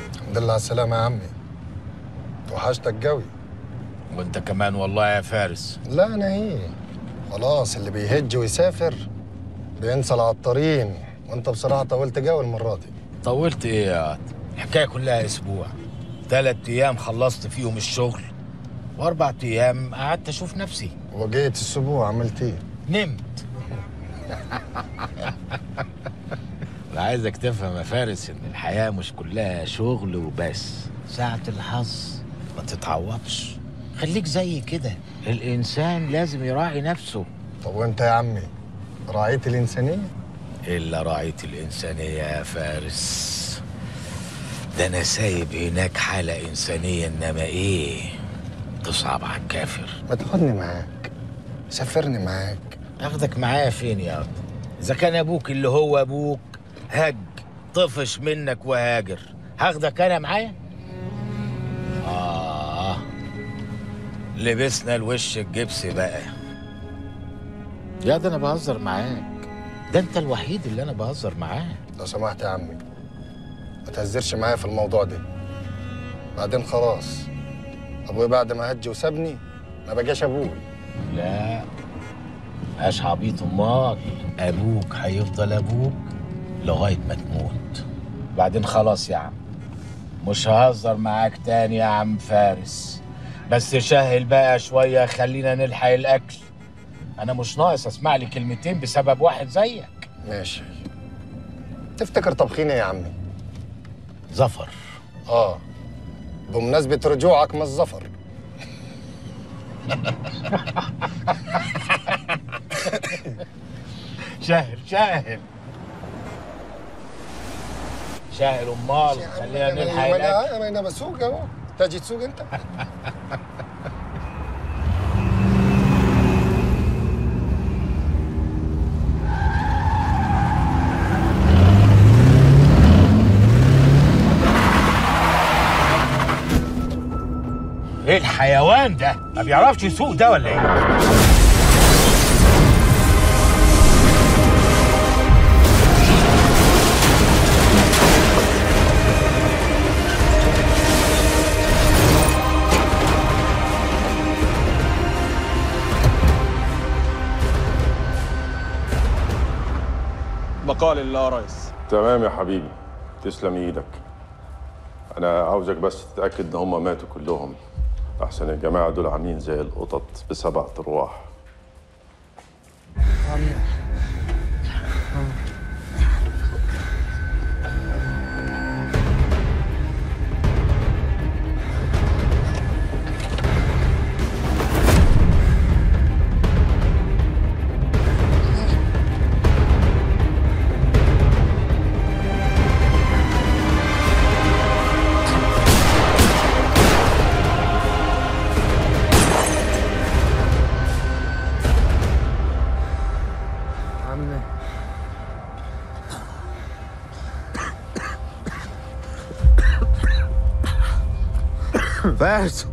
الحمد لله على السلامة يا عمي توحشتك قوي وانت كمان والله يا فارس لا أنا إيه خلاص اللي بيهج ويسافر بينسى العطارين وأنت بصراحة طولت قوي المرة دي طولت ايه يا واد؟ الحكايه كلها اسبوع ثلاث ايام خلصت فيهم الشغل واربع ايام قعدت اشوف نفسي وجيت الأسبوع عملت إيه؟ نمت انا عايزك تفهم يا فارس ان الحياه مش كلها شغل وبس ساعه الحظ ما تتعوضش خليك زي كده الانسان لازم يراعي نفسه طب وأنت يا عمي راعيت الإنسانية؟ الا راعية الانسانيه يا فارس ده انا سايب هناك حاله انسانيه انما ايه تصعب على الكافر ما تاخدني معاك سافرني معاك اخدك معايا فين يا أرض؟ اذا كان ابوك اللي هو ابوك هج طفش منك وهاجر هاخدك انا معايا اه لبسنا الوش الجبس بقى يا ده انا بهزر معاك ده انت الوحيد اللي انا بهزر معاه لو سمحت يا عمي ما تهزرش معايا في الموضوع ده بعدين خلاص ابوي بعد ما هج وسابني ما بقاش ابوي لا اش عبيط امال ابوك هيفضل ابوك لغايه ما تموت بعدين خلاص يا عم مش ههزر معاك تاني يا عم فارس بس شهل بقى شويه خلينا نلحق الاكل انا مش ناقص اسمع لي كلمتين بسبب واحد زيك ماشي تفتكر طبخين ايه يا عمي ظفر اه بمناسبة رجوعك من الظفر شاهر شاهر شاهر امال خلينا نلحق الاكل انا انا بسوق اهو تجي تسوق انت ايه الحيوان ده ما بيعرفش يسوق ده ولا ايه بقاء لله يا ريس تمام يا حبيبي تسلم ايدك انا عاوزك بس تتاكد ان هم ماتوا كلهم احسن الجماعه دول عاملين زي القطط بسبع ارواح عمي فارس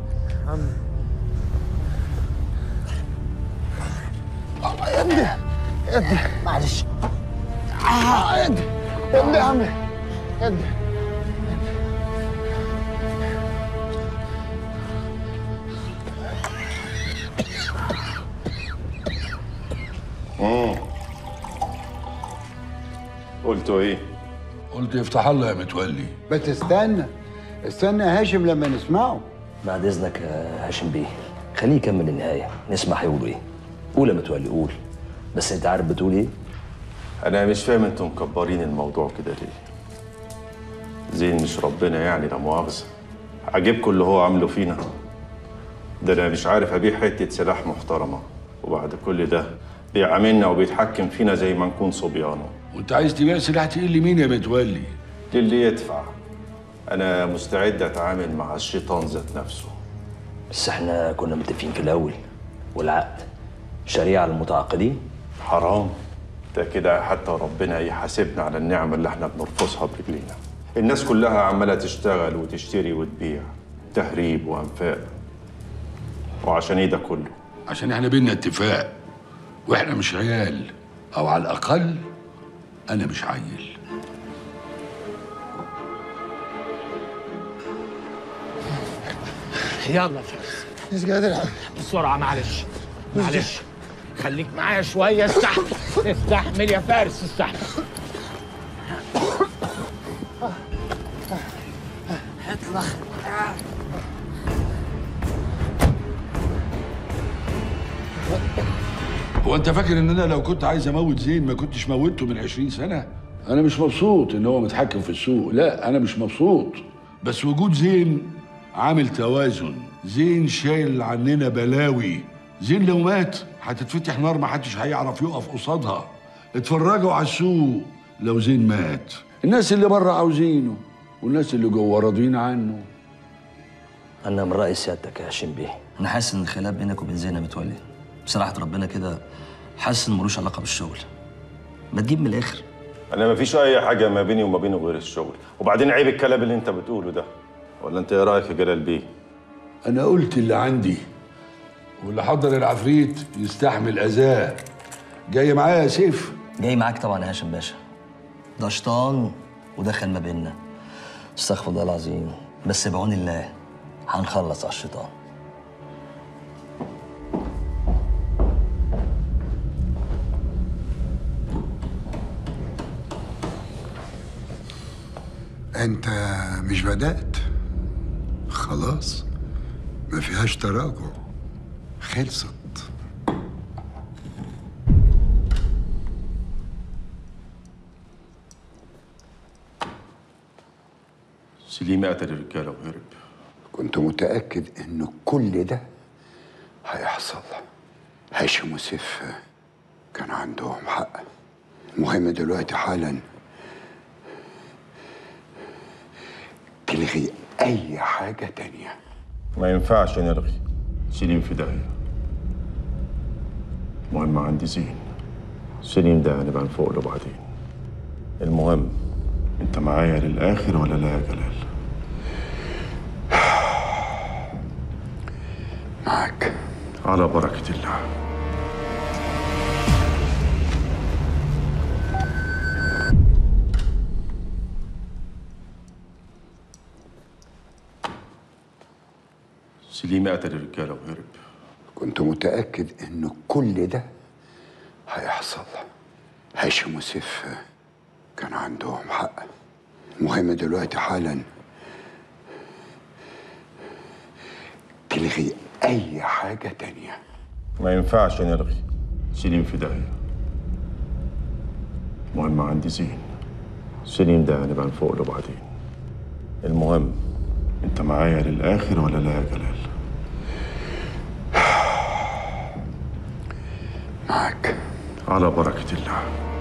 يدي يدي معلش آه يدي يدي يا عمي يدي قلتوا ايه قلت يفتح الله يا متولي بس استنى استنى يا هاشم لما نسمعه بعد اذنك يا هاشم بيه خليه يكمل النهايه نسمع هيقولوا ايه قول يا متولي قول بس انت عارف بتقول ايه انا مش فاهم انتم مكبرين الموضوع كده ليه زين مش ربنا يعني لا مؤاخذه عجبكم اللي هو عامله فينا ده انا مش عارف ابيع حته سلاح محترمه وبعد كل ده بيعاملنا وبيتحكم فينا زي ما نكون صبيانه وانت عايز تبيع سلاح تقيل لمين يا متولي للي يدفع انا مستعد اتعامل مع الشيطان ذات نفسه بس احنا كنا متفقين في الاول والعقد شريعه للمتعاقدين حرام ده كده حتى ربنا يحاسبنا على النعمة اللي احنا بنرفضها برجلينا الناس كلها عمالة تشتغل وتشتري وتبيع تهريب وأنفاق وعشان ايه ده كله عشان احنا بينا اتفاق واحنا مش عيال او على الاقل انا مش عيل يلا فارس مش قادر يا عم بسرعة معلش معلش خليك معايا شوية استحمل استحمل يا فارس استحمل اطلع هو انت فاكر ان انا لو كنت عايز اموت زين ما كنتش موتته من 20 سنه انا مش مبسوط ان هو متحكم في السوق لا انا مش مبسوط بس وجود زين عامل توازن زين شايل عننا بلاوي زين لو مات هتتفتح نار ما حدش هيعرف يقف قصادها اتفرجوا على السوق لو زين مات الناس اللي بره عاوزينه والناس اللي جوه راضيين عنه انا من راي سيادتك يا هاشم بيه انا حاسس ان الخلاف بينك وبين زينب متولي بصراحه ربنا كده حاسس ان ملوش علاقه بالشغل ما تجيب من الاخر انا ما فيش اي حاجه ما بيني وما بينه غير الشغل وبعدين عيب الكلام اللي انت بتقوله ده ولا انت ايه رايك يا جلال بيه انا قلت اللي عندي واللي حضر العفريت يستحمل اذاه جاي معايا يا سيف جاي معاك طبعا يا هاشم باشا ده شيطان ودخل ما بيننا استغفر الله العظيم بس بعون الله هنخلص على الشيطان انت مش بدأت خلاص ما فيهاش تراجع خلصت سليم قتل الرجاله وهرب كنت متأكد إن كل ده هيحصل هاشم وسيف كان عندهم حق المهم دلوقتي حالا تلغي أي حاجة تانية ما ينفعش نلغي سليم في داهيه المهم عندي زين سليم ده هنبقى نفوق له بعدين المهم انت معايا للاخر ولا لا يا جلال معاك على بركه الله سليم قتل الرجاله وهرب كنت متأكد إن كل ده هيحصل هاشم وسيف كان عندهم حق المهم دلوقتي حالا تلغي أي حاجة تانية ما ينفعش نلغي سليم في داهية المهم عندي زين سليم ده هنبقى نفوق له بعدين المهم انت معايا للاخر ولا لا يا جلال معاك على بركة الله